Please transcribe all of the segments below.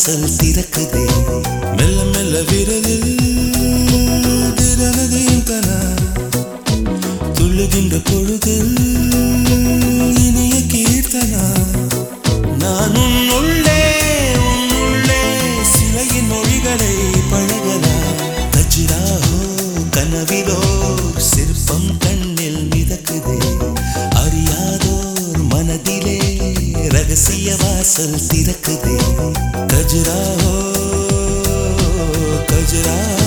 வாசல் திறக்குதே மெல்ல மெல்ல விரலில் திரனதையும் கனா துள்ளுகின்ற பொழுதில் இனிய கீர்த்தனா நான் உன்னுள்ளே உன்னுள்ளே சிலையின் மொழிகளை பழகலா கஜிராஹோ கனவிலோ சிற்பம் கண்ணில் மிதக்குதே அறியாதோர் மனதிலே ரகசிய வாசல் திறக்குதே கஜுராஹோ கஜுராஹோ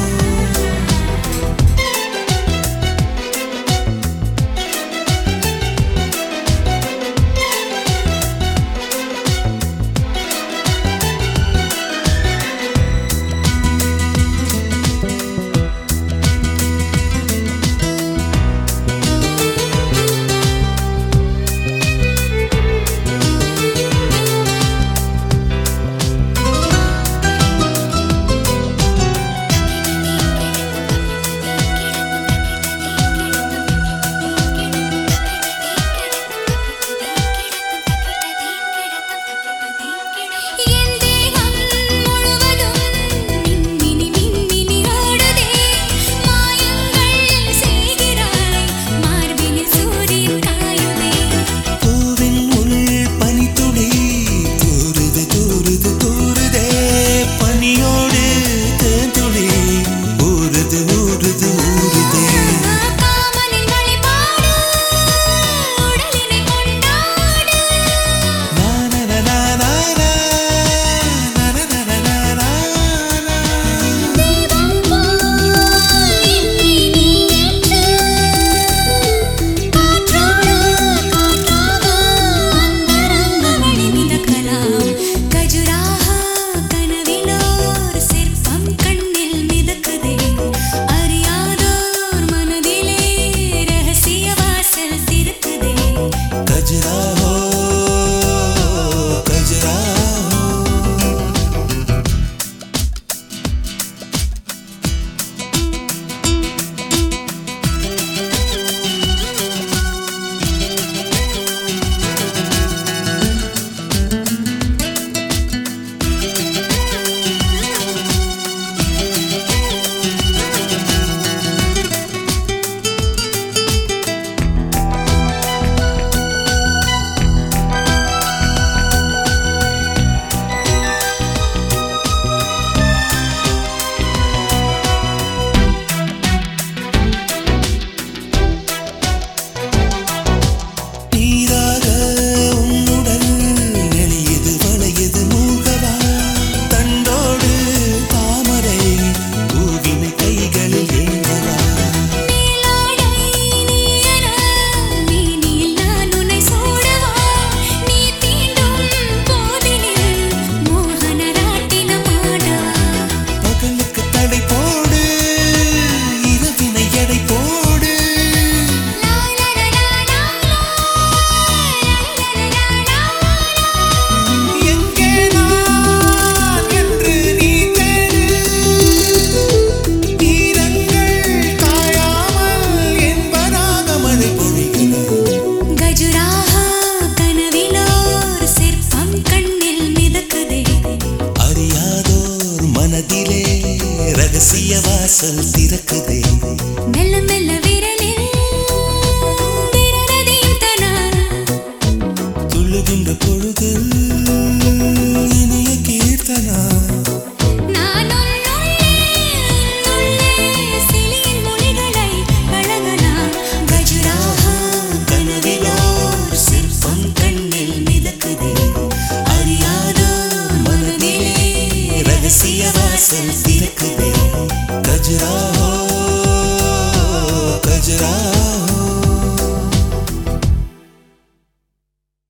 என் தேகம் முழுவதும் மின்மினி மின்மினி ஓடுதே மாயங்கள் செய்கிறாய் மார்பினில் சூரியன் காயுதே பூவின் உள் பனித்துளி தூறுது தூறுது தூறுதே பனியோடு தேந்துளி ஊறுது ஊறுது ஊறுதே காமனின் வழிபாடு உடலினை கொண்டாடு நானனனானானா, நானனனானானா. தெய்வம் போல் என்னை நீ ஏற்று காற்றோடு காற்றாக அந்தரங்கங்களை மிதக்கலாம் கஜுராஹா கனவிலோர் சிற்பம் கண்ணில் மிதக்குதே அறியாதோர் மனதிலே ரகசிய வாசல் திறக்குதே கஜுராஹோ, கஜுராஹோ. நீராக உன்னுடல் நெளியது வளையது மூகவா தண்டோடு தாமரை பூவினை கைகளில் ஏந்தவா நீலாடை நீயன நீனில் நான் உன்னை சூடவா நீ தீண்டும் போதினில் மோகன ராட்டினம் ஆடவா பகலுக்கு தடை போடு இரவினை எடை போடு லா லா லா லா லா எங்கே நான் என்று நீ தேடு ஈரங்கள் காயாமல் என்பதாக மழை பொழிகிறது கஜுராஹா கனவிலோர் சிற்பம் கண்ணில் மிதக்குதே அறியாதோர் மனதிலே ரகசிய வாசல் திறக்குதே மெல்ல மெல்ல விரலில் விரலதையும் தனா துள்ளுகின்ற பொழுது இனிய கீர்த்தனா நான் உன்னுள்ளே உன்னுள்ளே சிலியின் மொழிகளை பழகலாம் கஜுராஹா கனவிலோர் சிற்பம் கண்ணில் மிதக்குதே அறியாதோர் மனதிலே ரகசிய வாசல் திறக்குதே கஜுரா